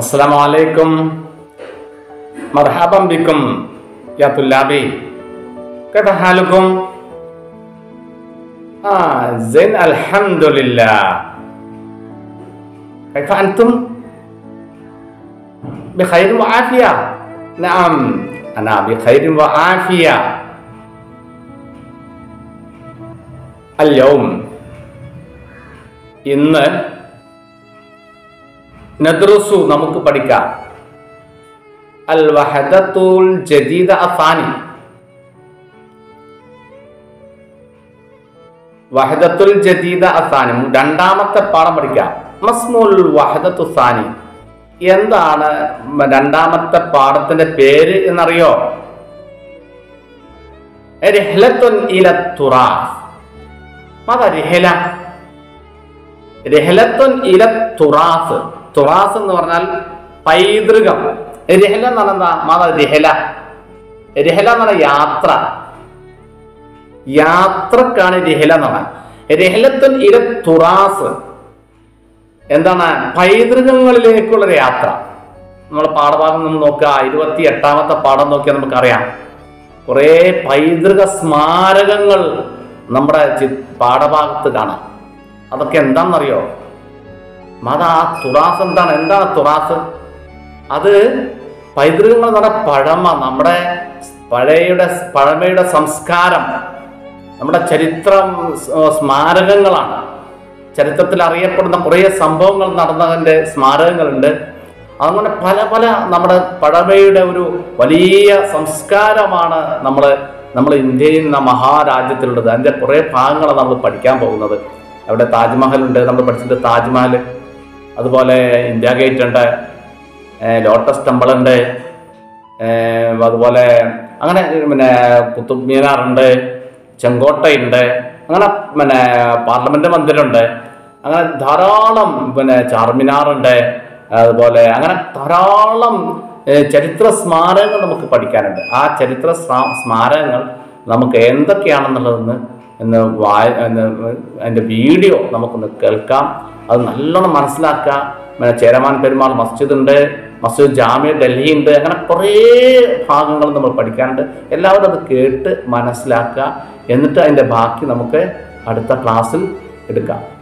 السلام عليكم مرحبا بكم يا طلابي كيف حالكم؟ آه زين الحمد لله كيف أنتم؟ بخير وعافية نعم أنا بخير وعافية اليوم ഇന്ന് നദ്റുസു നമുക്ക് പഠിക്കാം അൽ വഹദത്തുൽ ജദീദ അസാനി വഹദത്തുൽ ജദീദ അസാനി രണ്ടാമത്തെ പാഠം പഠിക്കാം മസ്മുൽ വഹദത്തു സാനി എന്താണ് രണ്ടാമത്തെ പാഠത്തിന്റെ പേര് എന്നറിയോ രഹ്ലത്തുൻ ഇല തുറാസ് മത രഹല രഹലത്തുൻ ഇല തുറാസ് തുറാസ് എന്ന് പറഞ്ഞാൽ പൈതൃകം രഹല എന്ന് പറഞ്ഞാൽ എന്താ മത രഹല രഹല എന്ന് പറഞ്ഞാൽ യാത്ര യാത്രക്കാണ് രഹല എന്ന് പറഞ്ഞാൽ രഹലത്തുൻ ഇല തുറാസ് എന്താണ് പൈതൃകങ്ങളിലേക്കുള്ള ഒരു യാത്ര നമ്മൾ പാഠഭാഗം നമ്മൾ നോക്കുക ഇരുപത്തി എട്ടാമത്തെ പാഠം നോക്കിയാൽ നമുക്കറിയാം കുറേ പൈതൃക സ്മാരകങ്ങൾ നമ്മുടെ ചി- പാഠഭാഗത്ത് കാണാം അതൊക്കെ എന്താണെന്നറിയോ മത ആ തുറാസ് എന്താണ് എന്താണ് തുറാസ് അത് പൈതൃകങ്ങൾ എന്ന് പറഞ്ഞാൽ പഴമ നമ്മുടെ പഴയുടെ പഴമയുടെ സംസ്കാരം നമ്മുടെ ചരിത്രം സ് സ്മാരകങ്ങളാണ് ചരിത്രത്തിൽ അറിയപ്പെടുന്ന കുറേ സംഭവങ്ങൾ നടന്നതിൻ്റെ സ്മാരകങ്ങളുണ്ട് അങ്ങനെ പല പല നമ്മുടെ പഴമയുടെ ഒരു വലിയ സംസ്കാരമാണ് നമ്മൾ നമ്മൾ ഇന്ത്യയിൽ എന്ന മഹാരാജ്യത്തിലുള്ളത് അതിൻ്റെ കുറേ ഭാഗങ്ങളാണ് നമ്മൾ പഠിക്കാൻ പോകുന്നത് അവിടെ താജ്മഹൽ ഉണ്ട് നമ്മൾ പഠിച്ചിട്ട് താജ്മഹൽ അതുപോലെ ഇന്ത്യ ഗേറ്റ് ഉണ്ട് ഏഹ് ലോട്ടസ് ടെമ്പിൾ ഉണ്ട് ഏഹ് അതുപോലെ അങ്ങനെ പിന്നെ കുത്തുബ് മീനാറുണ്ട് ചെങ്കോട്ടയുണ്ട് അങ്ങനെ പിന്നെ പാർലമെന്റ് മന്ദിരമുണ്ട് അങ്ങനെ ധാരാളം പിന്നെ ചാർമിനാറുണ്ട് അതുപോലെ അങ്ങനെ ധാരാളം ഏഹ് ചരിത്ര സ്മാരകങ്ങൾ നമുക്ക് പഠിക്കാനുണ്ട് ആ ചരിത്ര സ്മാ- സ്മാരകങ്ങൾ നമുക്ക് എന്തൊക്കെയാണെന്നുള്ളതെന്ന് എന്ന് വായ എന്ന് അതിൻ്റെ വീഡിയോ നമുക്കൊന്ന് കേൾക്കാം അത് നല്ലോണം മനസ്സിലാക്കുക പിന്നെ ചേരമാൻ പെരുമാൾ മസ്ജിദ് ഉണ്ട് മസ്ജിദ് ജാമ്യ ഡൽഹി ഉണ്ട് അങ്ങനെ കുറേ ഭാഗങ്ങൾ നമ്മൾ പഠിക്കാനുണ്ട് എല്ലാവരും അത് കേട്ട് മനസ്സിലാക്കുക എന്നിട്ട് അതിൻ്റെ ബാക്കി നമുക്ക് അടുത്ത ക്ലാസ്സിൽ എടുക്കാം